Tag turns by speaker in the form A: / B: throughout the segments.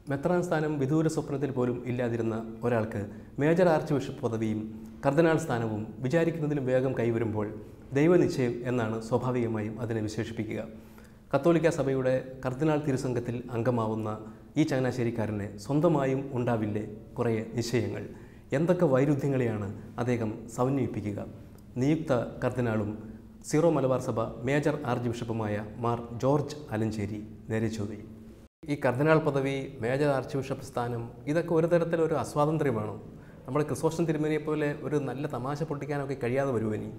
A: മെത്രാൻ സ്ഥാനം വിദൂര സ്വപ്നത്തിൽ പോലും ഇല്ലാതിരുന്ന ഒരാൾക്ക് മേജർ ആർച്ച് ബിഷപ്പ് പദവിയും കർദിനാൾ സ്ഥാനവും വിചാരിക്കുന്നതിലും വേഗം കൈവരുമ്പോൾ ദൈവനിശ്ചയം എന്നാണ് സ്വാഭാവികമായും അതിനെ വിശേഷിപ്പിക്കുക കത്തോലിക്ക സഭയുടെ കർദിനാൾ തിരുസംഘത്തിൽ അംഗമാവുന്ന ഈ ചങ്ങനാശ്ശേരിക്കാരന് സ്വന്തമായും ഉണ്ടാവില്ലേ കുറേ നിശ്ചയങ്ങൾ എന്തൊക്കെ വൈരുദ്ധ്യങ്ങളെയാണ് അദ്ദേഹം സമന്വയിപ്പിക്കുക നിയുക്ത കർദിനാളും സീറോ മലബാർ സഭ മേജർ ആർച്ച് ബിഷപ്പുമായ മാർ ജോർജ് അലഞ്ചേരി നേരെ ചോദ്യം ഈ കർദിനാൾ പദവി മേജർ ആർച്ച് ബിഷപ്പ് സ്ഥാനം ഇതൊക്കെ ഒരു തരത്തിലൊരു അസ്വാതന്ത്ര്യമാണോ നമ്മുടെ ക്രിസോസ്റ്റൻ തിരുമേനിയെ പോലെ ഒരു നല്ല തമാശ പൊട്ടിക്കാനൊക്കെ കഴിയാതെ വരുമോ ഇനി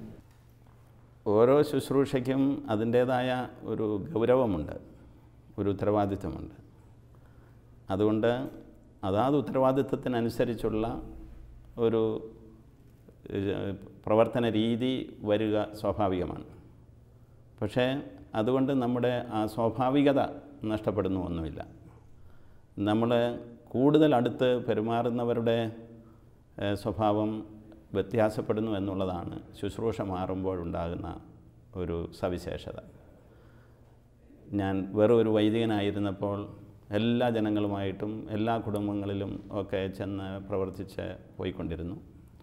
B: ഓരോ ശുശ്രൂഷയ്ക്കും അതിൻ്റേതായ ഒരു ഗൗരവമുണ്ട് ഒരു ഉത്തരവാദിത്വമുണ്ട് അതുകൊണ്ട് അതാത് ഉത്തരവാദിത്വത്തിനനുസരിച്ചുള്ള ഒരു ഏഹ്, പ്രവർത്തന രീതി വരിക സ്വാഭാവികമാണ് പക്ഷേ അതുകൊണ്ട് നമ്മുടെ ആ സ്വാഭാവികത നഷ്ടപ്പെടുന്നു ഒന്നുമില്ല നമ്മൾ കൂടുതൽ അടുത്ത് പെരുമാറുന്നവരുടെ ഏഹ്, സ്വഭാവം വ്യത്യാസപ്പെടുന്നു എന്നുള്ളതാണ് ശുശ്രൂഷ മാറുമ്പോഴുണ്ടാകുന്ന ഒരു സവിശേഷത ഞാൻ വെറും ഒരു വൈദികനായിരുന്നപ്പോൾ എല്ലാ ജനങ്ങളുമായിട്ടും എല്ലാ കുടുംബങ്ങളിലും ഒക്കെ ചെന്ന് പ്രവർത്തിച്ച് പോയിക്കൊണ്ടിരുന്നു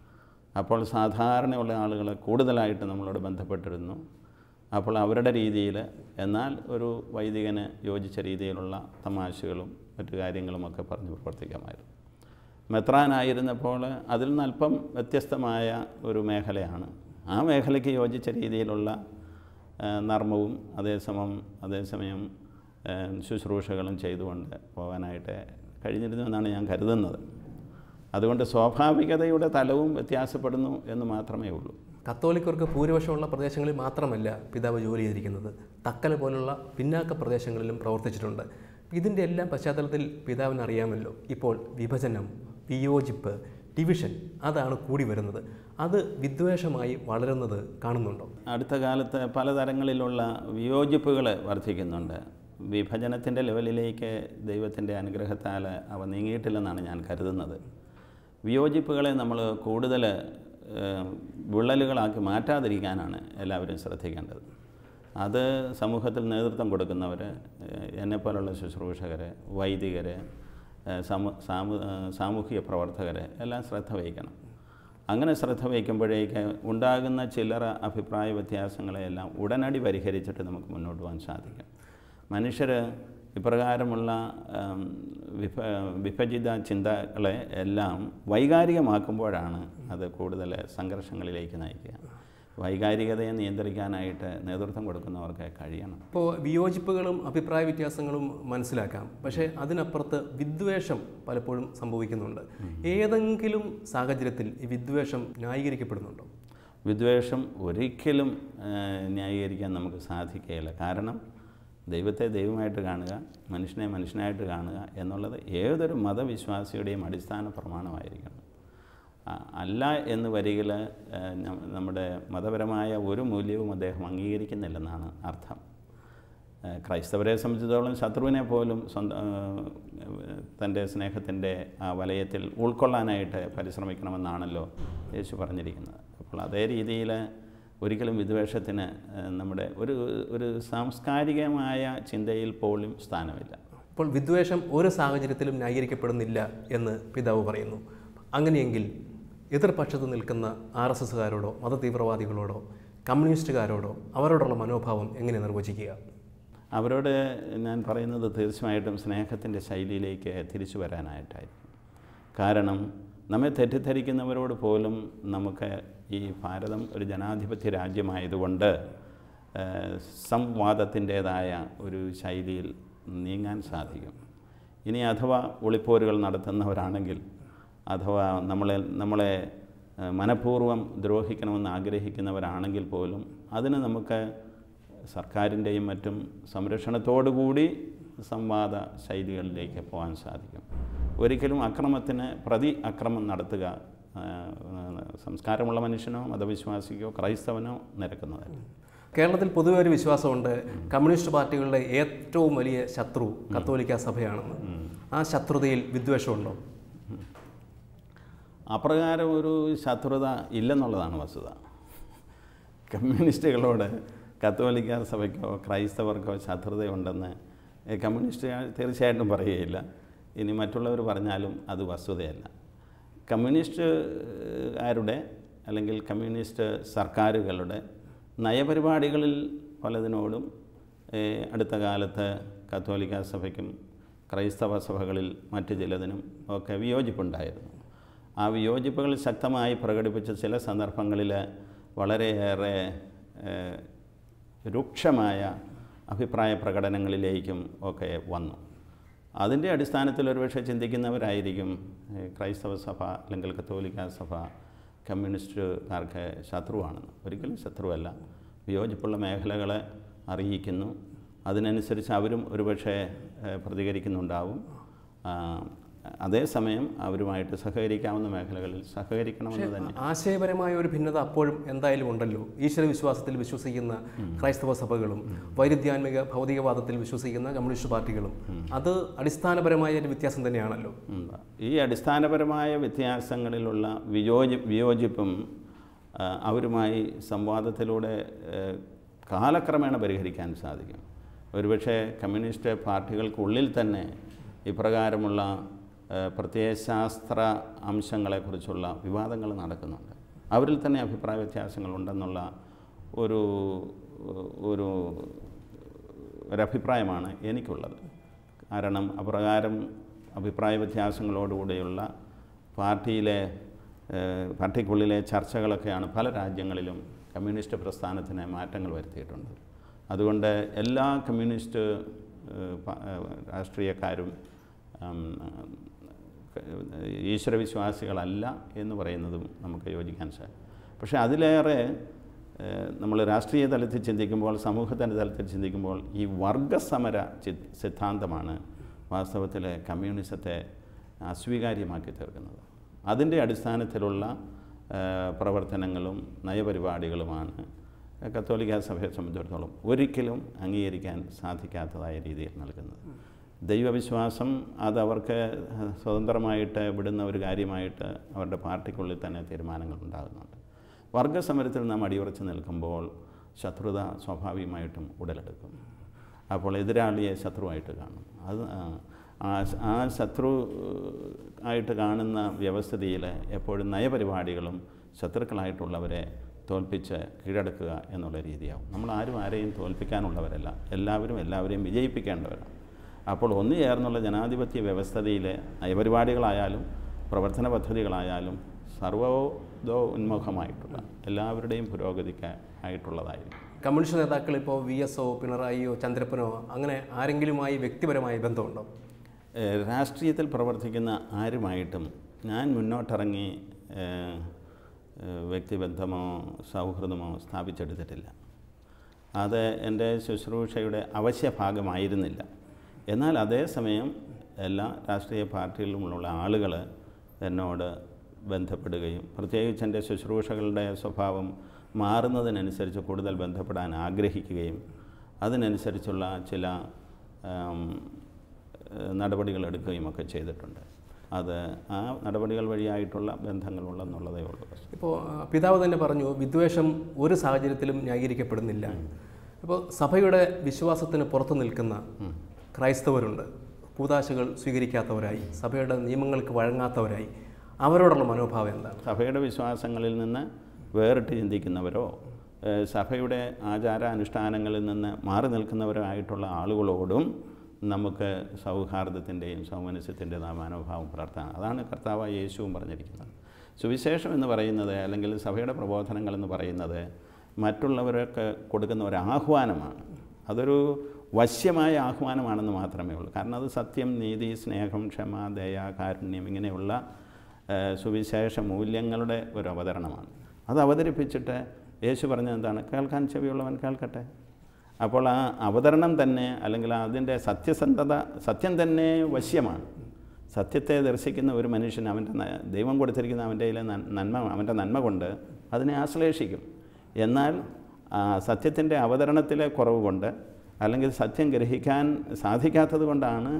B: അപ്പോൾ സാധാരണയുള്ള ആളുകൾ കൂടുതലായിട്ട് നമ്മളോട് ബന്ധപ്പെട്ടിരുന്നു അപ്പോൾ അവരുടെ രീതിയിൽ എന്നാൽ ഒരു വൈദികന് യോജിച്ച രീതിയിലുള്ള തമാശകളും മറ്റു കാര്യങ്ങളുമൊക്കെ പറഞ്ഞ് പ്രവർത്തിക്കാമായിരുന്നു മെത്രാനായിരുന്നപ്പോൾ അതിൽ നിന്ന് അല്പം വ്യത്യസ്തമായ ഒരു മേഖലയാണ് ആ മേഖലയ്ക്ക് യോജിച്ച രീതിയിലുള്ള ആ, നർമ്മവും അതേസമയം അതേസമയം ആ, ശുശ്രൂഷകളും ചെയ്തുകൊണ്ട് പോകാനായിട്ട് കഴിഞ്ഞിരുന്നു എന്നാണ് ഞാൻ കരുതുന്നത് അതുകൊണ്ട് സ്വാഭാവികതയുടെ തലവും വ്യത്യാസപ്പെടുന്നു എന്ന് മാത്രമേ ഉള്ളൂ
A: കത്തോലിക്കർക്ക് ഭൂരിപക്ഷമുള്ള പ്രദേശങ്ങളിൽ മാത്രമല്ല പിതാവ് ജോലി ചെയ്തിരിക്കുന്നത് തക്കല പോലുള്ള പിന്നാക്ക പ്രദേശങ്ങളിലും പ്രവർത്തിച്ചിട്ടുണ്ട് ഇതിൻ്റെ എല്ലാം പശ്ചാത്തലത്തിൽ പിതാവിന് അറിയാമല്ലോ ഇപ്പോൾ വിഭജനം വിയോജിപ്പ് ഡിവിഷൻ അതാണ് കൂടി വരുന്നത് അത് വിദ്വേഷമായി വളരുന്നത് കാണുന്നുണ്ടോ
B: അടുത്ത കാലത്ത് പലതരങ്ങളിലുള്ള വിയോജിപ്പുകൾ വർദ്ധിക്കുന്നുണ്ട് വിഭജനത്തിൻ്റെ ലെവലിലേക്ക് ദൈവത്തിൻ്റെ അനുഗ്രഹത്താൽ അവ നീങ്ങിയിട്ടില്ലെന്നാണ് ഞാൻ കരുതുന്നത് വിയോജിപ്പുകളെ നമ്മൾ കൂടുതൽ ഏഹ്, വിള്ളലുകളാക്കി മാറ്റാതിരിക്കാനാണ് എല്ലാവരും ശ്രദ്ധിക്കേണ്ടത് അത് സമൂഹത്തിൽ നേതൃത്വം കൊടുക്കുന്നവർ എന്നെപ്പോലുള്ള ശുശ്രൂഷകർ വൈദികർ ഏഹ്, സമു സാമൂ ഏഹ്, സാമൂഹിക പ്രവർത്തകർ എല്ലാം ശ്രദ്ധ വഹിക്കണം അങ്ങനെ ശ്രദ്ധ വയ്ക്കുമ്പോഴേക്ക് ഉണ്ടാകുന്ന ചില്ലറ അഭിപ്രായ വ്യത്യാസങ്ങളെയെല്ലാം ഉടനടി പരിഹരിച്ചിട്ട് നമുക്ക് മുന്നോട്ട് പോകാൻ സാധിക്കും മനുഷ്യർ ഇപ്രകാരമുള്ള ഉം, വിഭ വിഭജിത ചിന്തകളെ എല്ലാം വൈകാരികമാക്കുമ്പോഴാണ് അത് കൂടുതൽ സംഘർഷങ്ങളിലേക്ക് നയിക്കുക വൈകാരികതയെ നിയന്ത്രിക്കാനായിട്ട് നേതൃത്വം കൊടുക്കുന്നവർക്ക് കഴിയണം
A: ഇപ്പോൾ വിയോജിപ്പുകളും അഭിപ്രായ വ്യത്യാസങ്ങളും മനസ്സിലാക്കാം പക്ഷേ അതിനപ്പുറത്ത് വിദ്വേഷം പലപ്പോഴും സംഭവിക്കുന്നുണ്ട് ഏതെങ്കിലും സാഹചര്യത്തിൽ ഈ വിദ്വേഷം ന്യായീകരിക്കപ്പെടുന്നുണ്ടോ
B: വിദ്വേഷം ഒരിക്കലും ആ, ന്യായീകരിക്കാൻ നമുക്ക് സാധിക്കുകയില്ല കാരണം ദൈവത്തെ ദൈവമായിട്ട് കാണുക മനുഷ്യനെ മനുഷ്യനായിട്ട് കാണുക എന്നുള്ളത് ഏതൊരു മതവിശ്വാസിയുടെയും അടിസ്ഥാന പ്രമാണമായിരിക്കണം ആ, അല്ല എന്ന് വരികിൽ ആ, ന- നമ്മുടെ മതപരമായ ഒരു മൂല്യവും അദ്ദേഹം അംഗീകരിക്കുന്നില്ലെന്നാണ് അർത്ഥം ആ, ക്രൈസ്തവരെ സംബന്ധിച്ചിടത്തോളം ശത്രുവിനെ പോലും സ്വന്തം തൻ്റെ സ്നേഹത്തിൻ്റെ ആ വലയത്തിൽ ഉൾക്കൊള്ളാനായിട്ട് പരിശ്രമിക്കണമെന്നാണല്ലോ യേശു പറഞ്ഞിരിക്കുന്നത് അപ്പോൾ അതേ രീതിയിൽ ഒരിക്കലും വിദ്വേഷത്തിന് ആ, നമ്മുടെ ഒരു ഒരു സാംസ്കാരികമായ ചിന്തയിൽ പോലും സ്ഥാനമില്ല
A: ഇപ്പോൾ വിദ്വേഷം ഒരു സാഹചര്യത്തിലും ന്യായീകരിക്കപ്പെടുന്നില്ല എന്ന് പിതാവ് പറയുന്നു അങ്ങനെയെങ്കിൽ എതിർപക്ഷത്ത് നിൽക്കുന്ന ആർ എസ് എസ്സുകാരോടോ മതതീവ്രവാദികളോടോ കമ്മ്യൂണിസ്റ്റുകാരോടോ അവരോടുള്ള മനോഭാവം എങ്ങനെ നിർവചിക്കുക
B: അവരോട് ഞാൻ പറയുന്നത് തീർച്ചയായിട്ടും സ്നേഹത്തിൻ്റെ ശൈലിയിലേക്ക് തിരിച്ചു വരാനായിട്ടായിരിക്കും കാരണം നമ്മെ തെറ്റിദ്ധരിക്കുന്നവരോട് പോലും നമുക്ക് ഈ ഭാരതം ഒരു ജനാധിപത്യ രാജ്യമായതുകൊണ്ട് ഏഹ്, സംവാദത്തിൻ്റേതായ ഒരു ശൈലിയിൽ നീങ്ങാൻ സാധിക്കും ഇനി അഥവാ ഒളിപ്പോരുകൾ നടത്തുന്നവരാണെങ്കിൽ അഥവാ നമ്മളെ നമ്മളെ ഏഹ്, മനഃപൂർവ്വം ദ്രോഹിക്കണമെന്ന് ആഗ്രഹിക്കുന്നവരാണെങ്കിൽ പോലും അതിന് നമുക്ക് സർക്കാരിൻ്റെയും മറ്റും സംരക്ഷണത്തോടുകൂടി സംവാദ ശൈലികളിലേക്ക് പോകാൻ സാധിക്കും ഒരിക്കലും അക്രമത്തിന് പ്രതി അക്രമം നടത്തുക ആ, സംസ്കാരമുള്ള മനുഷ്യനോ മതവിശ്വാസിക്കോ ക്രൈസ്തവനോ നിരക്കുന്നതല്ല
A: കേരളത്തിൽ പൊതുവെ ഒരു വിശ്വാസമുണ്ട് കമ്മ്യൂണിസ്റ്റ് പാർട്ടികളുടെ ഏറ്റവും വലിയ ശത്രു കത്തോലിക്ക സഭയാണെന്ന് ആ ശത്രുതയിൽ വിദ്വേഷമുണ്ടോ
B: അപ്രകാരം ഒരു ശത്രുത ഇല്ലെന്നുള്ളതാണ് വസ്തുത കമ്മ്യൂണിസ്റ്റുകളോട് കത്തോലിക്ക സഭയ്ക്കോ ക്രൈസ്തവർക്കോ ശത്രുതയുണ്ടെന്ന് ഏ, കമ്മ്യൂണിസ്റ്റ് തീർച്ചയായിട്ടും പറയുകയില്ല ഇനി മറ്റുള്ളവർ പറഞ്ഞാലും അത് വസ്തുതയല്ല കമ്മ്യൂണിസ്റ്റുകാരുടെ അല്ലെങ്കിൽ കമ്മ്യൂണിസ്റ്റ് സർക്കാരുകളുടെ നയപരിപാടികളിൽ പലതിനോടും ഏഹ്, അടുത്ത കാലത്ത് കത്തോലിക്ക സഭയ്ക്കും ക്രൈസ്തവ സഭകളിൽ മറ്റ് ചിലതിനും ഒക്കെ വിയോജിപ്പുണ്ടായിരുന്നു ആ വിയോജിപ്പുകൾ ശക്തമായി പ്രകടിപ്പിച്ച ചില സന്ദർഭങ്ങളിൽ വളരെയേറെ ഏഹ്, രൂക്ഷമായ അഭിപ്രായ പ്രകടനങ്ങളിലേക്കും ഒക്കെ വന്നു അതിൻ്റെ അടിസ്ഥാനത്തിൽ ഒരുപക്ഷെ ചിന്തിക്കുന്നവരായിരിക്കും ഏഹ്, ക്രൈസ്തവ സഭ അല്ലെങ്കിൽ കത്തോലിക്ക സഭ കമ്മ്യൂണിസ്റ്റുകാർക്ക് ശത്രുവാണെന്ന് ഒരിക്കലും ശത്രുവല്ല വിയോജിപ്പുള്ള മേഖലകളെ അറിയിക്കുന്നു അതിനനുസരിച്ച് അവരും ഒരുപക്ഷെ ഏഹ്, പ്രതികരിക്കുന്നുണ്ടാവും ആ, അതേസമയം അവരുമായിട്ട് സഹകരിക്കാവുന്ന മേഖലകളിൽ സഹകരിക്കണമെന്ന് തന്നെ
A: ആശയപരമായ ഒരു ഭിന്നത അപ്പോഴും എന്തായാലും ഉണ്ടല്ലോ ഈശ്വര വിശ്വാസത്തിൽ വിശ്വസിക്കുന്ന ക്രൈസ്തവ സഭകളും വൈരുദ്ധ്യാത്മിക ഭൗതികവാദത്തിൽ വിശ്വസിക്കുന്ന കമ്മ്യൂണിസ്റ്റ് പാർട്ടികളും അത് അടിസ്ഥാനപരമായ ഒരു വ്യത്യാസം തന്നെയാണല്ലോ
B: ഉണ്ട്. ഈ അടിസ്ഥാനപരമായ വ്യത്യാസങ്ങളിലുള്ള വിയോജി വിയോജിപ്പും ആ, അവരുമായി സംവാദത്തിലൂടെ ഏ, കാലക്രമേണ പരിഹരിക്കാൻ സാധിക്കും ഒരുപക്ഷെ കമ്മ്യൂണിസ്റ്റ് പാർട്ടികൾക്കുള്ളിൽ തന്നെ ഇപ്രകാരമുള്ള ഏ, പ്രത്യയശാസ്ത്ര അംശങ്ങളെക്കുറിച്ചുള്ള വിവാദങ്ങൾ നടക്കുന്നുണ്ട് അവരിൽ തന്നെ അഭിപ്രായ വ്യത്യാസങ്ങളുണ്ടെന്നുള്ള ഒരു ഒരു ഒരഭിപ്രായമാണ് എനിക്കുള്ളത് കാരണം അപ്രകാരം അഭിപ്രായ വ്യത്യാസങ്ങളോടുകൂടിയുള്ള പാർട്ടിയിലെ ഏഹ്, പാർട്ടിക്കുള്ളിലെ ചർച്ചകളൊക്കെയാണ് പല രാജ്യങ്ങളിലും കമ്മ്യൂണിസ്റ്റ് പ്രസ്ഥാനത്തിന് മാറ്റങ്ങൾ വരുത്തിയിട്ടുണ്ട് അതുകൊണ്ട് എല്ലാ കമ്മ്യൂണിസ്റ്റ് ഏഹ്, പ- ഏഹ്, രാഷ്ട്രീയക്കാരും ഉം, ഈശ്വരവിശ്വാസികളല്ല എന്ന് പറയുന്നതും നമുക്ക് യോജിക്കാൻ സാധിക്കും പക്ഷേ അതിലേറെ ഏഹ്, നമ്മൾ രാഷ്ട്രീയ തലത്തിൽ ചിന്തിക്കുമ്പോൾ സമൂഹത്തിൻ്റെ തലത്തിൽ ചിന്തിക്കുമ്പോൾ ഈ വർഗസമര ചി- സിദ്ധാന്തമാണ് വാസ്തവത്തിൽ കമ്മ്യൂണിസത്തെ അസ്വീകാര്യമാക്കി തീർക്കുന്നത് അതിൻ്റെ അടിസ്ഥാനത്തിലുള്ള ഏഹ്, പ്രവർത്തനങ്ങളും നയപരിപാടികളുമാണ് കത്തോലിക്ക സഭയെ സംബന്ധിച്ചിടത്തോളം ഒരിക്കലും അംഗീകരിക്കാൻ സാധിക്കാത്തതായ രീതിയിൽ നൽകുന്നത് ദൈവവിശ്വാസം അത് അവർക്ക് സ്വതന്ത്രമായിട്ട് വിടുന്ന ഒരു കാര്യമായിട്ട് അവരുടെ പാർട്ടിക്കുള്ളിൽ തന്നെ തീരുമാനങ്ങൾ ഉണ്ടാകുന്നുണ്ട് വർഗസമരത്തിൽ നാം അടിയുറച്ച് നിൽക്കുമ്പോൾ ശത്രുത സ്വാഭാവികമായിട്ടും ഉടലെടുക്കും അപ്പോൾ എതിരാളിയെ ശത്രുവായിട്ട് കാണും അത് ആ- ആ ആ ശത്രു ആയിട്ട് കാണുന്ന വ്യവസ്ഥിതിയിൽ എപ്പോഴും നയപരിപാടികളും ശത്രുക്കളായിട്ടുള്ളവരെ തോൽപ്പിച്ച് കീഴടക്കുക എന്നുള്ള രീതിയാവും നമ്മൾ ആരും ആരെയും തോൽപ്പിക്കാനുള്ളവരല്ല എല്ലാവരും എല്ലാവരെയും വിജയിപ്പിക്കേണ്ടവരാണ് അപ്പോൾ ഒന്നു ചേർന്നുള്ള ജനാധിപത്യ വ്യവസ്ഥതയിൽ നയപരിപാടികളായാലും പ്രവർത്തന പദ്ധതികളായാലും സർവതോ ഉന്മുഖമായിട്ടുള്ള എല്ലാവരുടെയും പുരോഗതിക്ക് ആയിട്ടുള്ളതായിരിക്കും
A: കമ്മ്യൂണിസ്റ്റ് നേതാക്കൾ ഇപ്പോൾ വി എസ് ഒ പിണറായിയോ ചന്ദ്രപ്പനോ അങ്ങനെ ആരെങ്കിലുമായി വ്യക്തിപരമായ ബന്ധമുണ്ടോ
B: ഏഹ് രാഷ്ട്രീയത്തിൽ പ്രവർത്തിക്കുന്ന ആരുമായിട്ടും ഞാൻ മുന്നോട്ടിറങ്ങി ഏഹ്, ഏഹ് വ്യക്തിബന്ധമോ സൗഹൃദമോ സ്ഥാപിച്ചെടുത്തിട്ടില്ല അത് എൻ്റെ ശുശ്രൂഷയുടെ അവശ്യ ഭാഗമായിരുന്നില്ല എന്നാൽ അതേസമയം എല്ലാ രാഷ്ട്രീയ പാർട്ടികളിലുമുള്ള ആളുകൾ എന്നോട് ബന്ധപ്പെടുകയും പ്രത്യേകിച്ച് എൻ്റെ ശുശ്രൂഷകളുടെ സ്വഭാവം മാറുന്നതിനനുസരിച്ച് കൂടുതൽ ബന്ധപ്പെടാൻ ആഗ്രഹിക്കുകയും അതിനനുസരിച്ചുള്ള ചില ആം, ഏഹ് നടപടികൾ എടുക്കുകയും ഒക്കെ ചെയ്തിട്ടുണ്ട് അത് ആ നടപടികൾ വഴിയായിട്ടുള്ള ബന്ധങ്ങളുള്ളെന്നുള്ളതേ ഉള്ളൂ
A: ഇപ്പോൾ ആ, പിതാവ് തന്നെ പറഞ്ഞു വിദ്വേഷം ഒരു സാഹചര്യത്തിലും ന്യായീകരിക്കപ്പെടുന്നില്ല അപ്പോൾ സഭയുടെ വിശ്വാസത്തിന് പുറത്തു നിൽക്കുന്ന ക്രൈസ്തവരുണ്ട് കൂതാശകൾ സ്വീകരിക്കാത്തവരായി സഭയുടെ നിയമങ്ങൾക്ക് വഴങ്ങാത്തവരായി അവരോടുള്ള മനോഭാവം എന്താണ്
B: സഭയുടെ വിശ്വാസങ്ങളിൽ നിന്ന് വേറിട്ട് ചിന്തിക്കുന്നവരോ ഏഹ് സഭയുടെ ആചാര അനുഷ്ഠാനങ്ങളിൽ നിന്ന് മാറി നിൽക്കുന്നവരോ ആയിട്ടുള്ള ആളുകളോടും നമുക്ക് സൗഹാർദ്ദത്തിൻ്റെയും സൗമനസ്യത്തിൻ്റെ മനോഭാവം പുലർത്താൻ അതാണ് കർത്താവ് യേശുവും പറഞ്ഞിരിക്കുന്നത് സുവിശേഷം എന്ന് പറയുന്നത് അല്ലെങ്കിൽ സഭയുടെ പ്രബോധനങ്ങൾ എന്ന് പറയുന്നത് മറ്റുള്ളവർക്ക് കൊടുക്കുന്ന ഒരു ആഹ്വാനമാണ് അതൊരു വശ്യമായ ആഹ്വാനമാണെന്ന് മാത്രമേ ഉള്ളൂ കാരണം അത് സത്യം നീതി സ്നേഹം ക്ഷമ ദയ കാരുണ്യം ഇങ്ങനെയുള്ള ഏഹ്, സുവിശേഷ മൂല്യങ്ങളുടെ ഒരു അവതരണമാണ് അത് അവതരിപ്പിച്ചിട്ട് യേശു പറഞ്ഞത് എന്താണ് കേൾക്കാൻ ചെവിയുള്ളവൻ കേൾക്കട്ടെ അപ്പോൾ ആ അവതരണം തന്നെ അല്ലെങ്കിൽ അതിൻ്റെ സത്യസന്ധത സത്യം തന്നെ വശ്യമാണ് സത്യത്തെ ദർശിക്കുന്ന ഒരു മനുഷ്യൻ അവൻ്റെ ന- ദൈവം കൊടുത്തിരിക്കുന്ന അവൻ്റെ കയ്യിലെ നൻ- നന്മ അവൻ്റെ നന്മ കൊണ്ട് അതിനെ ആശ്ലേഷിക്കും എന്നാൽ ആ, സത്യത്തിൻ്റെ അവതരണത്തിലെ കുറവ് കൊണ്ട് അല്ലെങ്കിൽ സത്യം ഗ്രഹിക്കാൻ സാധിക്കാത്തത് കൊണ്ടാണ്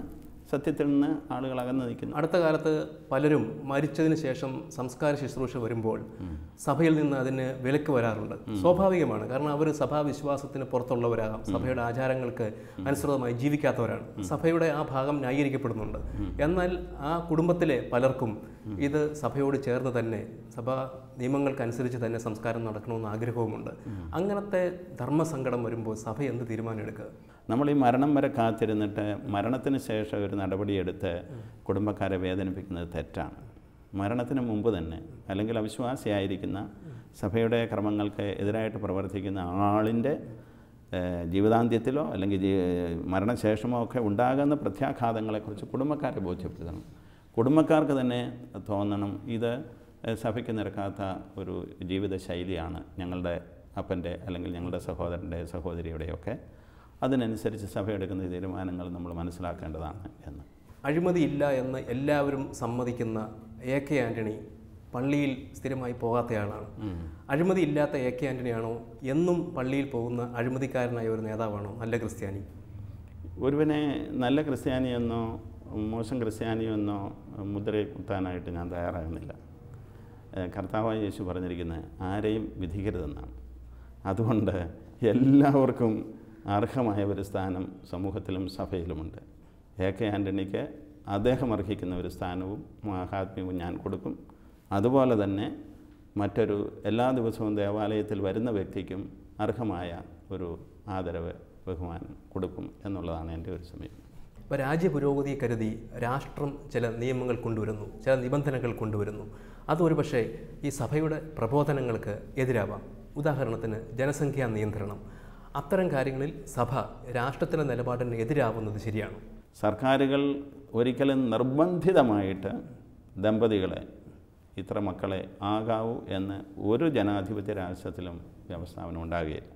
B: സത്യത്തിൽ നിന്ന് ആളുകൾ അകന്നു നിൽക്കുന്നു
A: അടുത്ത കാലത്ത് പലരും മരിച്ചതിന് ശേഷം സംസ്കാര ശുശ്രൂഷ വരുമ്പോൾ സഭയിൽ നിന്ന് അതിന് വിലക്ക് വരാറുണ്ട് സ്വാഭാവികമാണ് കാരണം അവർ സഭാവിശ്വാസത്തിന് പുറത്തുള്ളവരാകാം സഭയുടെ ആചാരങ്ങൾക്ക് അനുസൃതമായി ജീവിക്കാത്തവരാണ് സഭയുടെ ആ ഭാഗം ന്യായീകരിക്കപ്പെടുന്നുണ്ട് എന്നാൽ ആ കുടുംബത്തിലെ പലർക്കും ഇത് സഭയോട് ചേർന്ന് തന്നെ സഭാ നിയമങ്ങൾക്കനുസരിച്ച് തന്നെ സംസ്കാരം നടക്കണമെന്ന് ആഗ്രഹവുമുണ്ട് അങ്ങനത്തെ ധർമ്മസങ്കടം വരുമ്പോൾ സഭ എന്ത് തീരുമാനമെടുക്കുക
B: നമ്മൾ ഈ മരണം വരെ കാത്തിരുന്നിട്ട് മരണത്തിന് ശേഷം ഒരു നടപടിയെടുത്ത് കുടുംബക്കാരെ വേദനിപ്പിക്കുന്നത് തെറ്റാണ് മരണത്തിന് മുമ്പ് തന്നെ അല്ലെങ്കിൽ അവിശ്വാസിയായിരിക്കുന്ന സഭയുടെ ക്രമങ്ങൾക്ക് എതിരായിട്ട് പ്രവർത്തിക്കുന്ന ആളിൻ്റെ ഏഹ്, ജീവിതാന്ത്യത്തിലോ അല്ലെങ്കിൽ ജീ മരണശേഷമോ ഒക്കെ ഉണ്ടാകുന്ന പ്രത്യാഘാതങ്ങളെക്കുറിച്ച് കുടുംബക്കാരെ ബോധ്യപ്പെടുത്തണം കുടുംബക്കാർക്ക് തന്നെ തോന്നണം ഇത് ഏഹ്, സഭയ്ക്ക് നിരക്കാത്ത ഒരു ജീവിത ശൈലിയാണ് ഞങ്ങളുടെ അപ്പൻ്റെ അല്ലെങ്കിൽ ഞങ്ങളുടെ സഹോദരൻ്റെ സഹോദരിയുടെയൊക്കെ അതിനനുസരിച്ച് സഭ എടുക്കുന്ന തീരുമാനങ്ങൾ നമ്മൾ മനസ്സിലാക്കേണ്ടതാണ് എന്ന്
A: അഴിമതി ഇല്ല എന്ന് എല്ലാവരും സമ്മതിക്കുന്ന എ കെ ആൻ്റണി പള്ളിയിൽ സ്ഥിരമായി പോകാത്തയാളാണ് അഴിമതി ഇല്ലാത്ത എ കെ ആൻ്റണിയാണോ എന്നും പള്ളിയിൽ പോകുന്ന അഴിമതിക്കാരനായ ഒരു നേതാവാണോ നല്ല ക്രിസ്ത്യാനി
B: ഒരുവനെ നല്ല ക്രിസ്ത്യാനിയെന്നോ മോശം ക്രിസ്ത്യാനിയെന്നോ മുദ്ര കുത്താനായിട്ട് ഞാൻ തയ്യാറാകുന്നില്ല ഏഹ് കർത്താവായ യേശു പറഞ്ഞിരിക്കുന്നത് ആരെയും വിധിക്കരുതെന്നാണ് അതുകൊണ്ട് എല്ലാവർക്കും അർഹമായ ഒരു സ്ഥാനം സമൂഹത്തിലും സഭയിലുമുണ്ട് എ കെ ആൻ്റണിക്ക് അദ്ദേഹം അർഹിക്കുന്ന ഒരു സ്ഥാനവും മഹാത്മ്യവും ഞാൻ കൊടുക്കും അതുപോലെ തന്നെ മറ്റൊരു എല്ലാ ദിവസവും ദേവാലയത്തിൽ വരുന്ന വ്യക്തിക്കും അർഹമായ ഒരു ആദരവ് ബഹുമാനം കൊടുക്കും എന്നുള്ളതാണ് എൻ്റെ ഒരു സമീപനം
A: ഇപ്പോൾ രാജ്യപുരോഗതിയെ കരുതി രാഷ്ട്രം ചില നിയമങ്ങൾ കൊണ്ടുവരുന്നു ചില നിബന്ധനകൾ കൊണ്ടുവരുന്നു അതൊരു പക്ഷേ ഈ സഭയുടെ പ്രബോധനങ്ങൾക്ക് എതിരാവാം ഉദാഹരണത്തിന് ജനസംഖ്യാ നിയന്ത്രണം അത്തരം കാര്യങ്ങളിൽ സഭ രാഷ്ട്രത്തിൻ്റെ നിലപാടിന് എതിരാവുന്നത് ശരിയാണ്
B: സർക്കാരുകൾ ഒരിക്കലും നിർബന്ധിതമായിട്ട് ദമ്പതികളെ ഇത്ര മക്കളെ ആകാവൂ എന്ന് ഒരു ജനാധിപത്യ രാഷ്ട്രത്തിലും വ്യവസ്ഥാപനം ഉണ്ടാകുകയില്ല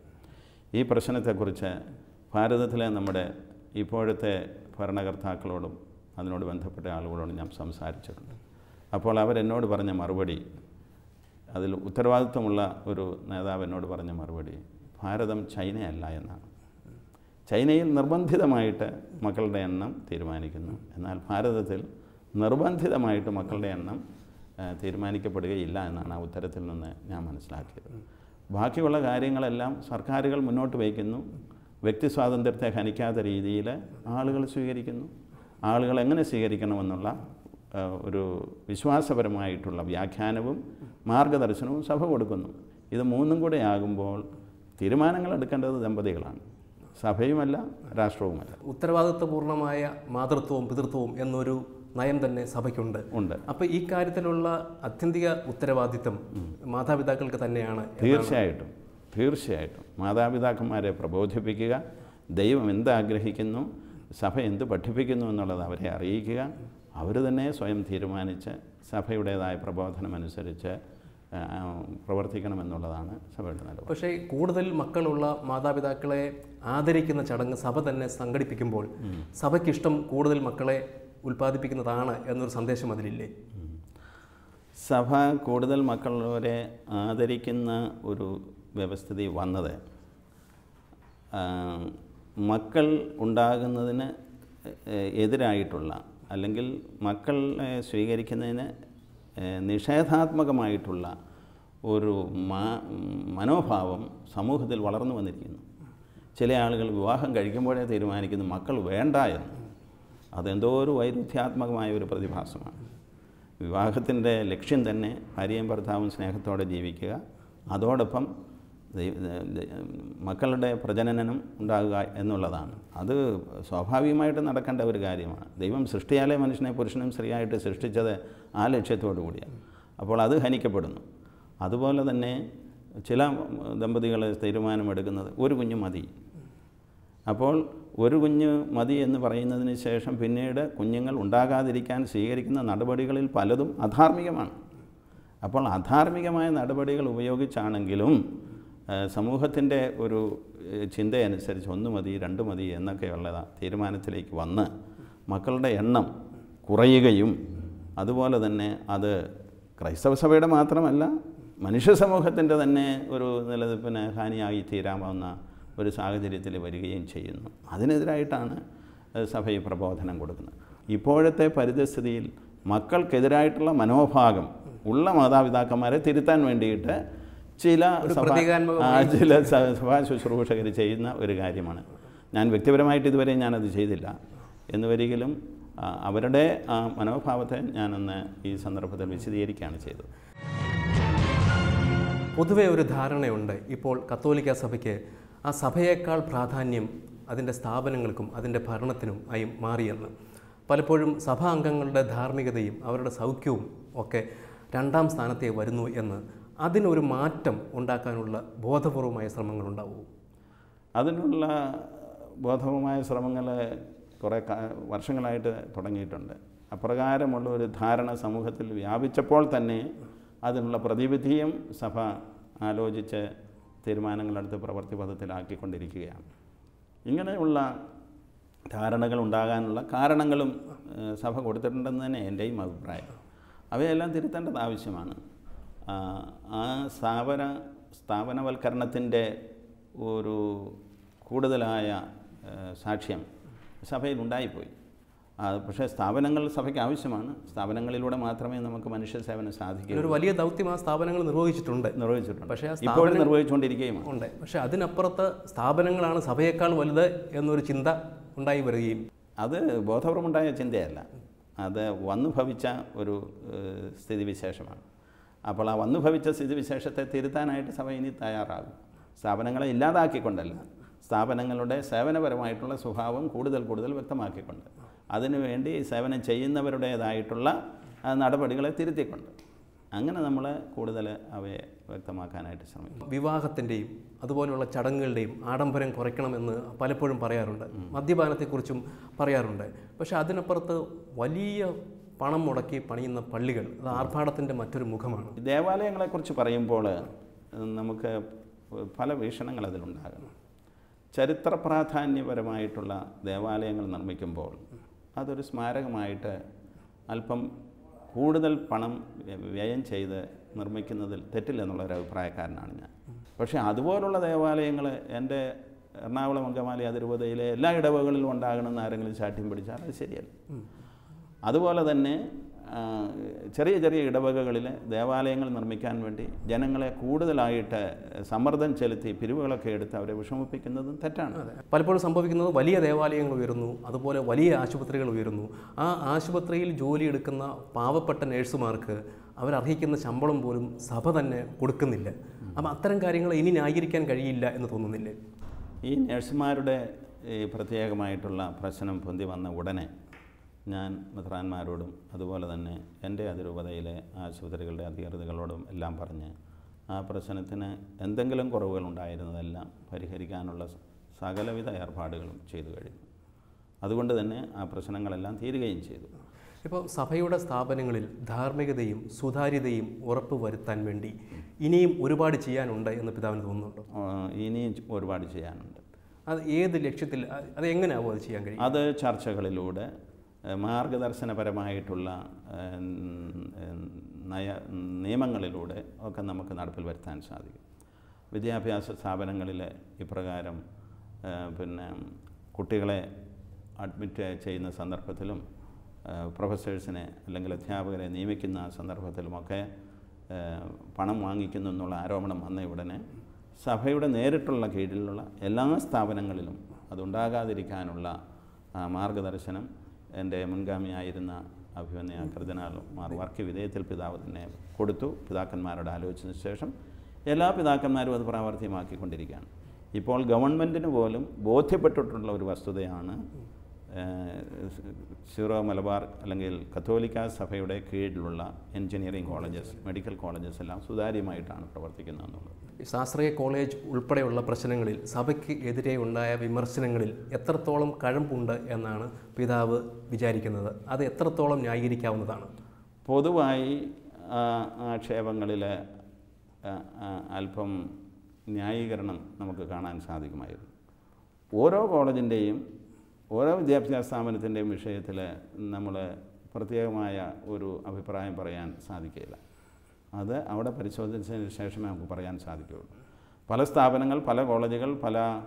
B: ഈ പ്രശ്നത്തെക്കുറിച്ച് ഭാരതത്തിലെ നമ്മുടെ ഇപ്പോഴത്തെ ഭരണകർത്താക്കളോടും അതിനോട് ബന്ധപ്പെട്ട ആളുകളോടും ഞാൻ സംസാരിച്ചിട്ടുണ്ട് അപ്പോൾ അവരെന്നോട് പറഞ്ഞ മറുപടി അതിൽ ഉത്തരവാദിത്വമുള്ള ഒരു നേതാവ് എന്നോട് പറഞ്ഞ മറുപടി ഭാരതം ചൈനയല്ല എന്നാണ് ചൈനയിൽ നിർബന്ധിതമായിട്ട് മക്കളുടെ എണ്ണം തീരുമാനിക്കുന്നു എന്നാൽ ഭാരതത്തിൽ നിർബന്ധിതമായിട്ട് മക്കളുടെ എണ്ണം ആ, തീരുമാനിക്കപ്പെടുകയില്ല എന്നാണ് ആ ഉത്തരത്തിൽ നിന്ന് ഞാൻ മനസ്സിലാക്കിയത് ബാക്കിയുള്ള കാര്യങ്ങളെല്ലാം സർക്കാരുകൾ മുന്നോട്ട് വയ്ക്കുന്നു വ്യക്തി സ്വാതന്ത്ര്യത്തെ ഹനിക്കാത്ത രീതിയിൽ ആളുകൾ സ്വീകരിക്കുന്നു ആളുകൾ എങ്ങനെ സ്വീകരിക്കണമെന്നുള്ള ആ, ഒരു വിശ്വാസപരമായിട്ടുള്ള വ്യാഖ്യാനവും മാർഗദർശനവും സഭ കൊടുക്കുന്നു ഇത് മൂന്നും കൂടെ ആകുമ്പോൾ തീരുമാനങ്ങൾ എടുക്കേണ്ടത് ദമ്പതികളാണ് സഭയുമല്ല രാഷ്ട്രവുമല്ല
A: ഉത്തരവാദിത്വപൂർണമായ മാതൃത്വവും പിതൃത്വവും എന്നൊരു നയം തന്നെ സഭയ്ക്കുണ്ട്
B: ഉണ്ട്
A: അപ്പോൾ ഈ കാര്യത്തിലുള്ള അത്യന്തിക ഉത്തരവാദിത്വം മാതാപിതാക്കൾക്ക് തന്നെയാണ്
B: തീർച്ചയായിട്ടും തീർച്ചയായിട്ടും മാതാപിതാക്കന്മാരെ പ്രബോധിപ്പിക്കുക ദൈവം എന്താഗ്രഹിക്കുന്നു സഭ എന്ത് പഠിപ്പിക്കുന്നു എന്നുള്ളത് അവരെ അറിയിക്കുക അവർ തന്നെ സ്വയം തീരുമാനിച്ച് സഭയുടേതായ പ്രബോധനമനുസരിച്ച് ആ, പ്രവർത്തിക്കണമെന്നുള്ളതാണ് സഭയുടെ നിലപാട്
A: പക്ഷേ കൂടുതൽ മക്കളുള്ള മാതാപിതാക്കളെ ആദരിക്കുന്ന ചടങ്ങ് സഭ തന്നെ സംഘടിപ്പിക്കുമ്പോൾ സഭയ്ക്കിഷ്ടം കൂടുതൽ മക്കളെ ഉൽപ്പാദിപ്പിക്കുന്നതാണ് എന്നൊരു സന്ദേശം അതിലില്ലേ
B: സഭ കൂടുതൽ മക്കളുള്ളവരെ ആദരിക്കുന്ന ഒരു വ്യവസ്ഥിതി വന്നത് ആ, മക്കൾ ഉണ്ടാകുന്നതിന് എ- എതിരായിട്ടുള്ള അല്ലെങ്കിൽ മക്കളെ സ്വീകരിക്കുന്നതിന് എ, നിഷേധാത്മകമായിട്ടുള്ള ഒരു മാ- മനോഭാവം സമൂഹത്തിൽ വളർന്നു വന്നിരിക്കുന്നു ചില ആളുകൾ വിവാഹം കഴിക്കുമ്പോഴേ തീരുമാനിക്കുന്നു മക്കൾ വേണ്ട എന്ന് അതെന്തോ ഒരു വൈരുദ്ധ്യാത്മകമായ ഒരു പ്രതിഭാസമാണ് വിവാഹത്തിൻ്റെ ലക്ഷ്യം തന്നെ ഭാര്യയും ഭർത്താവും സ്നേഹത്തോടെ ജീവിക്കുക അതോടൊപ്പം ദൈ- ദ- ദ- മക്കളുടെ പ്രജനനം ഉണ്ടാകുക എന്നുള്ളതാണ് അത് സ്വാഭാവികമായിട്ട് നടക്കേണ്ട ഒരു കാര്യമാണ് ദൈവം സൃഷ്ടിയാലേ മനുഷ്യനെ പുരുഷനും സ്ത്രീയായിട്ട് സൃഷ്ടിച്ചത് ആ ലക്ഷ്യത്തോടു കൂടിയാണ് അപ്പോൾ അത് ഹനിക്കപ്പെടുന്നു അതുപോലെ തന്നെ ചില ദമ്പതികൾ തീരുമാനമെടുക്കുന്നത് ഒരു കുഞ്ഞ് മതി അപ്പോൾ ഒരു കുഞ്ഞ് മതി എന്ന് പറയുന്നതിന് ശേഷം പിന്നീട് കുഞ്ഞുങ്ങൾ ഉണ്ടാകാതിരിക്കാൻ സ്വീകരിക്കുന്ന നടപടികളിൽ പലതും അധാർമികമാണ് അപ്പോൾ അധാർമികമായ നടപടികൾ ഉപയോഗിച്ചാണെങ്കിലും സമൂഹത്തിൻ്റെ ഒരു ഏഹ്, ചിന്തയനുസരിച്ച് ഒന്ന് മതി രണ്ട് മതി എന്നൊക്കെയുള്ള തീരുമാനത്തിലേക്ക് വന്ന് മക്കളുടെ എണ്ണം കുറയുകയും അതുപോലെ തന്നെ അത് ക്രൈസ്തവ സഭയുടെ മാത്രമല്ല മനുഷ്യ സമൂഹത്തിൻ്റെ തന്നെ ഒരു നിലനിൽപ്പിന് ഹാനിയായി തീരാവുന്ന ഒരു സാഹചര്യത്തിൽ വരികയും ചെയ്യുന്നു അതിനെതിരായിട്ടാണ് ഏഹ്, സഭ ഈ പ്രബോധനം കൊടുക്കുന്നത് ഇപ്പോഴത്തെ പരിതസ്ഥിതിയിൽ മക്കൾക്കെതിരായിട്ടുള്ള മനോഭാഗം ഉള്ള മാതാപിതാക്കന്മാരെ തിരുത്താൻ വേണ്ടിയിട്ട് ചില
A: ഒരു
B: സഭാ-
A: പ്രതീകാത്മകമായ-
B: ആ, ചില സ- സഭാ ശുശ്രൂഷകർ ചെയ്യുന്ന ഒരു കാര്യമാണ് ഞാൻ വ്യക്തിപരമായിട്ട് ഇതുവരെ ഞാനത് ചെയ്തില്ല എന്ന് വരികിലും ആ, അവരുടെ ആ മനോഭാവത്തെ ഞാനൊന്ന് ഈ സന്ദർഭത്തിൽ വിശദീകരിക്കുകയാണ് ചെയ്തത്
A: പൊതുവെ ഒരു ധാരണയുണ്ട് ഇപ്പോൾ കത്തോലിക്ക സഭയ്ക്ക് ആ സഭയേക്കാൾ പ്രാധാന്യം അതിൻ്റെ സ്ഥാപനങ്ങൾക്കും അതിൻ്റെ ഭരണത്തിനും ആയി മാറിയെന്ന് പലപ്പോഴും സഭാ അംഗങ്ങളുടെ ധാർമ്മികതയും അവരുടെ സൗഖ്യവും ഒക്കെ രണ്ടാം സ്ഥാനത്തേ വരുന്നു എന്ന് അതിനൊരു മാറ്റം ഉണ്ടാക്കാനുള്ള ബോധപൂർവമായ ശ്രമങ്ങളുണ്ടാവുമോ
B: അതിനുള്ള ബോധവുമായ ശ്രമങ്ങൾ കുറേ കാ- വർഷങ്ങളായിട്ട് തുടങ്ങിയിട്ടുണ്ട് അപ്രകാരമുള്ള ഒരു ധാരണ സമൂഹത്തിൽ വ്യാപിച്ചപ്പോൾ തന്നെ അതിനുള്ള പ്രതിവിധിയും സഭ ആലോചിച്ച് തീരുമാനങ്ങളെടുത്ത് പ്രവൃത്തി പദത്തിലാക്കിക്കൊണ്ടിരിക്കുകയാണ് ഇങ്ങനെയുള്ള ധാരണകൾ ഉണ്ടാകാനുള്ള കാരണങ്ങളും ഏഹ്, സഭ കൊടുത്തിട്ടുണ്ടെന്ന് തന്നെ എൻ്റെയും അഭിപ്രായം അവയെല്ലാം തിരുത്തേണ്ടത് ആവശ്യമാണ് ആ, ആ സ്ഥാപന സ്ഥാപനവൽക്കരണത്തിൻ്റെ ഒരു കൂടുതലായ ഏഹ്, സാക്ഷ്യം സഭയിൽ ഉണ്ടായിപ്പോയി ആ, പക്ഷേ സ്ഥാപനങ്ങൾ സഭയ്ക്ക് ആവശ്യമാണ് സ്ഥാപനങ്ങളിലൂടെ മാത്രമേ നമുക്ക് മനുഷ്യ സേവനം സാധിക്കൂ
A: ഒരു വലിയ ദൗത്യം ആ സ്ഥാപനങ്ങൾ നിർവഹിച്ചിട്ടുണ്ട്
B: നിർവഹിച്ചിട്ടുണ്ട്
A: പക്ഷേ ആ
B: ഇപ്പോഴും നിർവഹിച്ചുകൊണ്ടിരിക്കുകയുമാണ്
A: ഉണ്ട് പക്ഷെ അതിനപ്പുറത്ത് സ്ഥാപനങ്ങളാണ് സഭയേക്കാൾ വലുത് എന്നൊരു ചിന്ത ഉണ്ടായി വരികയും
B: അത് ബോധപൂർവമുണ്ടായ ചിന്തയല്ല അത് വന്നു ഭവിച്ച ഒരു ഏഹ്, സ്ഥിതിവിശേഷമാണ് അപ്പോൾ ആ വന്നു ഭവിച്ച സ്ഥിതിവിശേഷത്തെ തിരുത്താനായിട്ട് സഭ ഇനി തയ്യാറാകും സ്ഥാപനങ്ങളെ ഇല്ലാതാക്കിക്കൊണ്ടല്ല സ്ഥാപനങ്ങളുടെ സേവനപരമായിട്ടുള്ള സ്വഭാവം കൂടുതൽ കൂടുതൽ വ്യക്തമാക്കിക്കൊണ്ട് അതിനുവേണ്ടി സേവനം ചെയ്യുന്നവരുടേതായിട്ടുള്ള ആ, നടപടികളെ തിരുത്തിക്കൊണ്ട് അങ്ങനെ നമ്മൾ കൂടുതൽ അവയെ വ്യക്തമാക്കാനായിട്ട് ശ്രമിക്കും
A: വിവാഹത്തിൻ്റെയും അതുപോലെയുള്ള ചടങ്ങുകളുടെയും ആഡംബരം കുറയ്ക്കണമെന്ന് പലപ്പോഴും പറയാറുണ്ട് മദ്യപാനത്തെക്കുറിച്ചും പറയാറുണ്ട് പക്ഷേ അതിനപ്പുറത്ത് വലിയ പണം മുടക്കി പണിയുന്ന പള്ളികൾ അത് ആർഭാടത്തിൻ്റെ മറ്റൊരു മുഖമാണ്
B: ദേവാലയങ്ങളെക്കുറിച്ച് പറയുമ്പോൾ നമുക്ക് പല വീക്ഷണങ്ങൾ അതിലുണ്ടാകണം ചരിത്ര പ്രാധാന്യപരമായിട്ടുള്ള ദേവാലയങ്ങൾ നിർമ്മിക്കുമ്പോൾ അതൊരു സ്മാരകമായിട്ട് അല്പം കൂടുതൽ പണം വ്യയം ചെയ്ത് നിർമ്മിക്കുന്നതിൽ തെറ്റില്ലെന്നുള്ളൊരു അഭിപ്രായക്കാരനാണ് ഞാൻ പക്ഷേ അതുപോലുള്ള ദേവാലയങ്ങൾ എൻ്റെ എറണാകുളം അങ്കമാലി അതിരൂപതയിലെ എല്ലാ ഇടവകളിലും ഉണ്ടാകണമെന്ന് ആരെങ്കിലും ശാഠ്യം പിടിച്ചാൽ അത് ശരിയല്ല അതുപോലെ തന്നെ ആ, ചെറിയ ചെറിയ ഇടവകകളിൽ ദേവാലയങ്ങൾ നിർമ്മിക്കാൻ വേണ്ടി ജനങ്ങളെ കൂടുതലായിട്ട് സമ്മർദ്ദം ചെലുത്തി പിരിവുകളൊക്കെ എടുത്ത് അവരെ വിഷമിപ്പിക്കുന്നതും തെറ്റാണ്
A: പലപ്പോഴും സംഭവിക്കുന്നത് വലിയ ദേവാലയങ്ങൾ ഉയരുന്നു അതുപോലെ വലിയ ആശുപത്രികൾ ഉയരുന്നു ആ ആശുപത്രിയിൽ ജോലിയെടുക്കുന്ന പാവപ്പെട്ട നേഴ്സുമാർക്ക് അവരർഹിക്കുന്ന ശമ്പളം പോലും സഭ തന്നെ കൊടുക്കുന്നില്ല അപ്പം അത്തരം കാര്യങ്ങൾ ഇനി ന്യായീകരിക്കാൻ കഴിയില്ല എന്ന് തോന്നുന്നില്ലേ
B: ഈ നഴ്സുമാരുടെ ഈ പ്രത്യേകമായിട്ടുള്ള പ്രശ്നം പൊന്തി വന്ന ഉടനെ ഞാൻ മെത്രാന്മാരോടും അതുപോലെ തന്നെ എൻ്റെ അതിരൂപതയിലെ ആശുപത്രികളുടെ അധികൃതകളോടും എല്ലാം പറഞ്ഞ് ആ പ്രശ്നത്തിന് എന്തെങ്കിലും കുറവുകൾ ഉണ്ടായിരുന്നതെല്ലാം പരിഹരിക്കാനുള്ള സകലവിധ ഏർപ്പാടുകളും ചെയ്തു കഴിഞ്ഞു അതുകൊണ്ട് തന്നെ ആ പ്രശ്നങ്ങളെല്ലാം തീരുകയും ചെയ്തു
A: ഇപ്പോൾ സഭയുടെ സ്ഥാപനങ്ങളിൽ ധാർമ്മികതയും സുതാര്യതയും ഉറപ്പ് വരുത്താൻ വേണ്ടി ഇനിയും ഒരുപാട് ചെയ്യാനുണ്ട് എന്ന് പിതാവിന് തോന്നുന്നുണ്ടോ
B: ആ, ഇനിയും ഒരുപാട് ചെയ്യാനുണ്ട്
A: അത് ഏത് ലക്ഷ്യത്തിൽ അത് അത് എങ്ങനെയാവും അത് ചെയ്യാൻ കഴിയും
B: അത് ചർച്ചകളിലൂടെ ഏഹ്, മാർഗദർശനപരമായിട്ടുള്ള ഏഹ്, ഉം, നയ നിയമങ്ങളിലൂടെ ഒക്കെ നമുക്ക് നടപ്പിൽ വരുത്താൻ സാധിക്കും വിദ്യാഭ്യാസ സ്ഥാപനങ്ങളിൽ ഇപ്രകാരം ഏഹ്, പിന്നെ കുട്ടികളെ അഡ്മിറ്റ് ചെയ്യുന്ന സന്ദർഭത്തിലും ഏഹ്, പ്രൊഫസേഴ്സിനെ അല്ലെങ്കിൽ അധ്യാപകരെ നിയമിക്കുന്ന സന്ദർഭത്തിലുമൊക്കെ ഏഹ്, പണം വാങ്ങിക്കുന്നു എന്നുള്ള ആരോപണം വന്ന ഉടനെ സഭയുടെ നേരിട്ടുള്ള കീഴിലുള്ള എല്ലാ സ്ഥാപനങ്ങളിലും അതുണ്ടാകാതിരിക്കാനുള്ള ആ, മാർഗദർശനം എൻ്റെ മുൻഗാമിയായിരുന്ന അഭിമന്യ കർദിനാൾ മാർ വർക്കി വിധേയത്തിൽ പിതാവ് തന്നെ കൊടുത്തു പിതാക്കന്മാരോട് ആലോചിച്ചതിന് ശേഷം എല്ലാ പിതാക്കന്മാരും അത് പ്രാവർത്തികമാക്കിക്കൊണ്ടിരിക്കുകയാണ് ഇപ്പോൾ ഗവൺമെൻറ്റിന് പോലും ബോധ്യപ്പെട്ടിട്ടുള്ള ഒരു വസ്തുതയാണ് ഏഹ്, സീറോ മലബാർ അല്ലെങ്കിൽ കത്തോലിക്ക സഭയുടെ കീഴിലുള്ള എഞ്ചിനീയറിംഗ് കോളേജസ് മെഡിക്കൽ കോളേജസ് എല്ലാം സുതാര്യമായിട്ടാണ് പ്രവർത്തിക്കുന്നതെന്നുള്ളത്
A: ശാസ്ത്രീയ കോളേജ് ഉൾപ്പെടെയുള്ള പ്രശ്നങ്ങളിൽ സഭയ്ക്ക് എതിരെ ഉണ്ടായ വിമർശനങ്ങളിൽ എത്രത്തോളം കഴമ്പുണ്ട് എന്നാണ് പിതാവ് വിചാരിക്കുന്നത് അത് എത്രത്തോളം ന്യായീകരിക്കാവുന്നതാണ്
B: പൊതുവായി ആ, ആക്ഷേപങ്ങളിൽ ആ, ആ, അല്പം ന്യായീകരണം നമുക്ക് കാണാൻ സാധിക്കുമായിരുന്നു ഓരോ കോളേജിൻ്റെയും ഓരോ വിദ്യാഭ്യാസ സ്ഥാപനത്തിൻ്റെയും വിഷയത്തിൽ നമ്മൾ പ്രത്യേകമായ ഒരു അഭിപ്രായം പറയാൻ സാധിക്കില്ല അത് അവിടെ പരിശോധിച്ചതിന് ശേഷമേ നമുക്ക് പറയാൻ സാധിക്കുകയുള്ളൂ പല സ്ഥാപനങ്ങൾ പല കോളേജുകൾ പല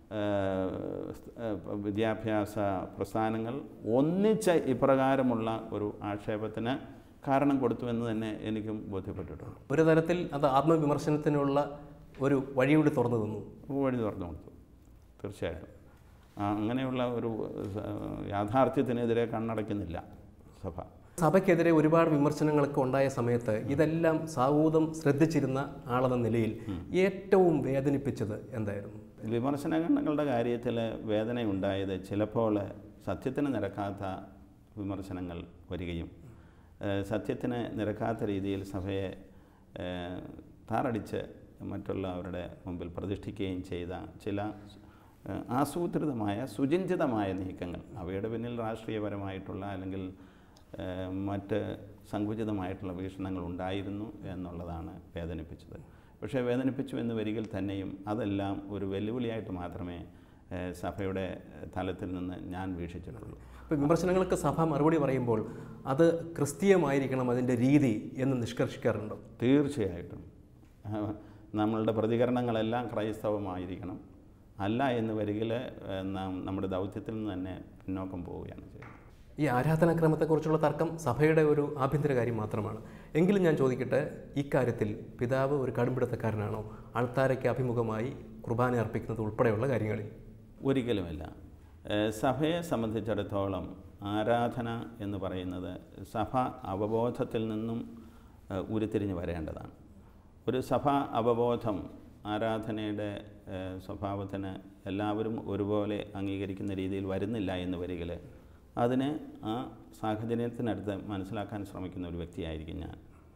B: ഏഹ്, ഏഹ്, വിദ്യാഭ്യാസ പ്രസ്ഥാനങ്ങൾ ഒന്നിച്ച് ഇപ്രകാരമുള്ള ഒരു ആക്ഷേപത്തിന് കാരണം കൊടുത്തു എന്ന് തന്നെ എനിക്കും ബോധ്യപ്പെട്ടിട്ടുണ്ട്
A: ഒരു തരത്തിൽ അത് ആത്മവിമർശനത്തിനുള്ള ഒരു വഴിയൂടി തുറന്നു തന്നു
B: വഴി തുറന്നു കൊടുത്തു തീർച്ചയായിട്ടും ആ, അങ്ങനെയുള്ള ഒരു ഏഹ്, യാഥാർത്ഥ്യത്തിനെതിരെ കണ്ണടയ്ക്കുന്നില്ല സഭ
A: സഭയ്ക്കെതിരെ ഒരുപാട് വിമർശനങ്ങളൊക്കെ ഉണ്ടായ സമയത്ത് ഇതെല്ലാം സാഹൂതം ശ്രദ്ധിച്ചിരുന്ന ആളെന്ന നിലയിൽ ഏറ്റവും വേദനിപ്പിച്ചത് എന്തായിരുന്നു
B: വിമർശനങ്ങളുടെ കാര്യത്തിൽ വേദനയുണ്ടായത് ചിലപ്പോൾ സത്യത്തിന് നിരക്കാത്ത വിമർശനങ്ങൾ വരികയും ഏഹ്, സത്യത്തിന് നിരക്കാത്ത രീതിയിൽ സഭയെ ഏഹ്, താറടിച്ച് മറ്റുള്ളവരുടെ മുമ്പിൽ പ്രതിഷ്ഠിക്കുകയും ചെയ്ത ചില ഏഹ്, ആസൂത്രിതമായ സുചിന്തിതമായ നീക്കങ്ങൾ അവയുടെ പിന്നിൽ രാഷ്ട്രീയപരമായിട്ടുള്ള അല്ലെങ്കിൽ ഏഹ്, മറ്റ് സങ്കുചിതമായിട്ടുള്ള വീക്ഷണങ്ങൾ ഉണ്ടായിരുന്നു എന്നുള്ളതാണ് വേദനിപ്പിച്ചത് പക്ഷേ വേദനിപ്പിച്ചു എന്ന് വരികിൽ തന്നെയും അതെല്ലാം ഒരു വെല്ലുവിളിയായിട്ട് മാത്രമേ ഏഹ്, സഭയുടെ തലത്തിൽ നിന്ന് ഞാൻ വീക്ഷിച്ചിട്ടുള്ളൂ
A: ഇപ്പോൾ വിമർശനങ്ങൾക്ക് സഭ മറുപടി പറയുമ്പോൾ അത് ക്രിസ്തീയമായിരിക്കണം അതിൻ്റെ രീതി എന്ന് നിഷ്കർഷിക്കാറുണ്ടോ
B: തീർച്ചയായിട്ടും ആ, നമ്മളുടെ പ്രതികരണങ്ങളെല്ലാം ക്രൈസ്തവമായിരിക്കണം അല്ല എന്ന് വരികിൽ ഏഹ്, നാം നമ്മുടെ ദൗത്യത്തിൽ നിന്ന് തന്നെ പിന്നോക്കം പോവുകയാണ് ചെയ്യുന്നത്
A: ഈ ആരാധനാക്രമത്തെക്കുറിച്ചുള്ള തർക്കം സഭയുടെ ഒരു ആഭ്യന്തര കാര്യം മാത്രമാണ് എങ്കിലും ഞാൻ ചോദിക്കട്ടെ ഇക്കാര്യത്തിൽ പിതാവ് ഒരു കടുംപിടുത്തക്കാരനാണോ അൾത്താരയ്ക്ക് അഭിമുഖമായി കുർബാന അർപ്പിക്കുന്നത് ഉൾപ്പെടെയുള്ള കാര്യങ്ങളിൽ
B: ഒരിക്കലുമല്ല ഏഹ് സഭയെ സംബന്ധിച്ചിടത്തോളം ആരാധന എന്ന് പറയുന്നത് സഭ അവബോധത്തിൽ നിന്നും ഏഹ് ഉരുത്തിരിഞ്ഞ് വരേണ്ടതാണ് ഒരു സഭ അവബോധം ആരാധനയുടെ ഏഹ് സ്വഭാവത്തിന് എല്ലാവരും ഒരുപോലെ അംഗീകരിക്കുന്ന രീതിയിൽ വരുന്നില്ല എന്ന് വരികിൽ അതിനെ ആ സാഹചര്യത്തിനടുത്ത് മനസ്സിലാക്കാൻ ശ്രമിക്കുന്ന ഒരു വ്യക്തിയായിരിക്കും ഞാൻ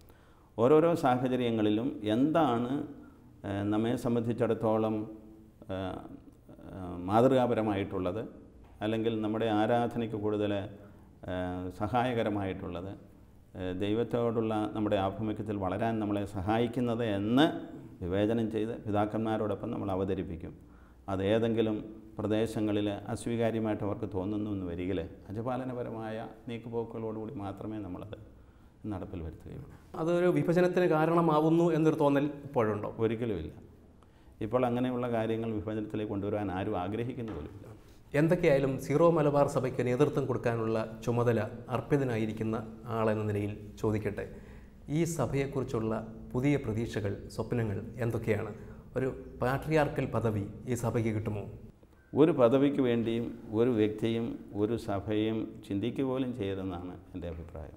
B: ഓരോരോ സാഹചര്യങ്ങളിലും എന്താണ് ഏഹ്, നമ്മെ സംബന്ധിച്ചിടത്തോളം ഏഹ്, ഏഹ്, മാതൃകാപരമായിട്ടുള്ളത് അല്ലെങ്കിൽ നമ്മുടെ ആരാധനയ്ക്ക് കൂടുതൽ ഏഹ്, സഹായകരമായിട്ടുള്ളത് ഏഹ്, ദൈവത്തോടുള്ള നമ്മുടെ ആഭിമുഖ്യത്തിൽ വളരാൻ നമ്മളെ സഹായിക്കുന്നത് എന്ന് വിവേചനം ചെയ്ത് പിതാക്കന്മാരോടൊപ്പം നമ്മൾ അവതരിപ്പിക്കും അതേതെങ്കിലും പ്രദേശങ്ങളിൽ അസ്വീകാര്യമായിട്ട് അവർക്ക് തോന്നുന്നു എന്ന് വരികിൽ അജപാലനപരമായ നീക്കുപോക്കുകളോടുകൂടി മാത്രമേ നമ്മളത് നടപ്പിൽ വരുത്തുകയുള്ളൂ
A: അതൊരു വിഭജനത്തിന് കാരണമാവുന്നു എന്നൊരു തോന്നൽ ഇപ്പോഴുണ്ടോ
B: ഒരിക്കലുമില്ല ഇപ്പോൾ അങ്ങനെയുള്ള കാര്യങ്ങൾ വിഭജനത്തിലേക്ക് കൊണ്ടുവരാൻ ആരും ആഗ്രഹിക്കുന്നു പോലുമില്ല
A: എന്തൊക്കെയായാലും സീറോ മലബാർ സഭയ്ക്ക് നേതൃത്വം കൊടുക്കാനുള്ള ചുമതല അർപ്പിതനായിരിക്കുന്ന ആളെന്ന നിലയിൽ ചോദിക്കട്ടെ ഈ സഭയെക്കുറിച്ചുള്ള പുതിയ പ്രതീക്ഷകൾ സ്വപ്നങ്ങൾ എന്തൊക്കെയാണ് ഒരു പാട്രിയാർക്കൽ പദവി ഈ സഭയ്ക്ക് കിട്ടുമോ
B: ഒരു പദവിക്ക് വേണ്ടിയും ഒരു വ്യക്തിയും ഒരു സഭയും ചിന്തിക്കുക പോലും ചെയ്യരുതെന്നാണ് എൻ്റെ അഭിപ്രായം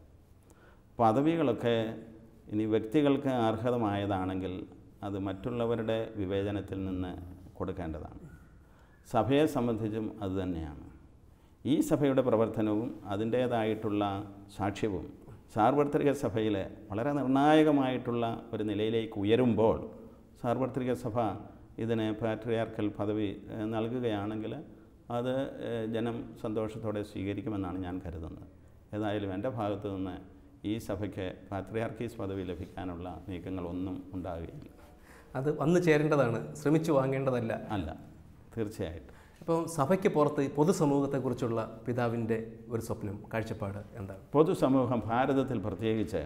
B: പദവികളൊക്കെ ഇനി വ്യക്തികൾക്ക് അർഹതമായതാണെങ്കിൽ അത് മറ്റുള്ളവരുടെ വിവേചനത്തിൽ നിന്ന് കൊടുക്കേണ്ടതാണ് സഭയെ സംബന്ധിച്ചും അതുതന്നെയാണ് ഈ സഭയുടെ പ്രവർത്തനവും അതിൻ്റേതായിട്ടുള്ള സാക്ഷ്യവും സാർവത്രിക സഭയിൽ വളരെ നിർണായകമായിട്ടുള്ള ഒരു നിലയിലേക്ക് ഉയരുമ്പോൾ സാർവത്രിക സഭ ഇതിന് പാട്രിയാർക്കൽ പദവി ഏഹ്, നൽകുകയാണെങ്കിൽ അത് ഏഹ്, ജനം സന്തോഷത്തോടെ സ്വീകരിക്കുമെന്നാണ് ഞാൻ കരുതുന്നത് ഏതായാലും എൻ്റെ ഭാഗത്തു നിന്ന് ഈ സഭയ്ക്ക് പാത്രിയാർക്കീസ് പദവി ലഭിക്കാനുള്ള നീക്കങ്ങളൊന്നും ഉണ്ടാകുകയില്ല
A: അത് വന്നു ചേരേണ്ടതാണ് ശ്രമിച്ചു വാങ്ങേണ്ടതല്ല
B: അല്ല തീർച്ചയായിട്ടും
A: അപ്പോൾ സഭയ്ക്ക് പുറത്ത് ഈ പൊതുസമൂഹത്തെക്കുറിച്ചുള്ള പിതാവിൻ്റെ ഒരു സ്വപ്നം കാഴ്ചപ്പാട് എന്താണ്
B: പൊതുസമൂഹം ഭാരതത്തിൽ പ്രത്യേകിച്ച്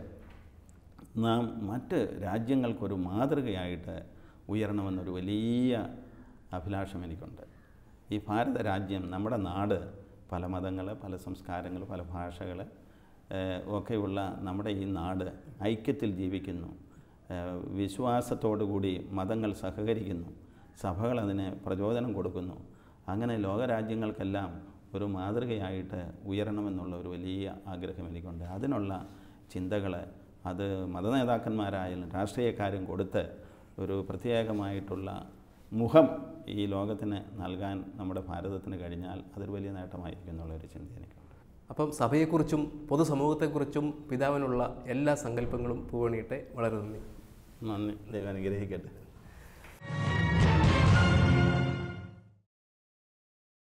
B: നാം മറ്റ് രാജ്യങ്ങൾക്കൊരു മാതൃകയായിട്ട് ഉയരണമെന്നൊരു വലിയ അഭിലാഷം എനിക്കുണ്ട് ഈ ഭാരത രാജ്യം നമ്മുടെ നാട് പല മതങ്ങൾ പല സംസ്കാരങ്ങൾ പല ഭാഷകൾ ഏഹ്, ഒക്കെയുള്ള നമ്മുടെ ഈ നാട് ഐക്യത്തിൽ ജീവിക്കുന്നു ഏഹ്, വിശ്വാസത്തോടു കൂടി മതങ്ങൾ സഹകരിക്കുന്നു സഭകൾ അതിന് പ്രചോദനം കൊടുക്കുന്നു അങ്ങനെ ലോകരാജ്യങ്ങൾക്കെല്ലാം ഒരു മാതൃകയായിട്ട് ഉയരണമെന്നുള്ള ഒരു വലിയ ആഗ്രഹം എനിക്കുണ്ട് അതിനുള്ള ചിന്തകൾ അത് മതനേതാക്കന്മാരായാലും രാഷ്ട്രീയക്കാരും കൊടുത്ത് ഒരു പ്രത്യേകമായിട്ടുള്ള മുഖം ഈ ലോകത്തിന് നൽകാൻ നമ്മുടെ ഭാരതത്തിന് കഴിഞ്ഞാൽ അതൊരു വലിയ നേട്ടമായിരിക്കും എന്നുള്ളൊരു ചിന്ത എനിക്കുണ്ട്
A: അപ്പം സഭയെക്കുറിച്ചും പൊതുസമൂഹത്തെക്കുറിച്ചും പിതാവിനുള്ള എല്ലാ സങ്കല്പങ്ങളും പൂവണിയട്ടെ വളരെ നന്ദി
B: നന്ദി ദൈവം അനുഗ്രഹിക്കട്ടെ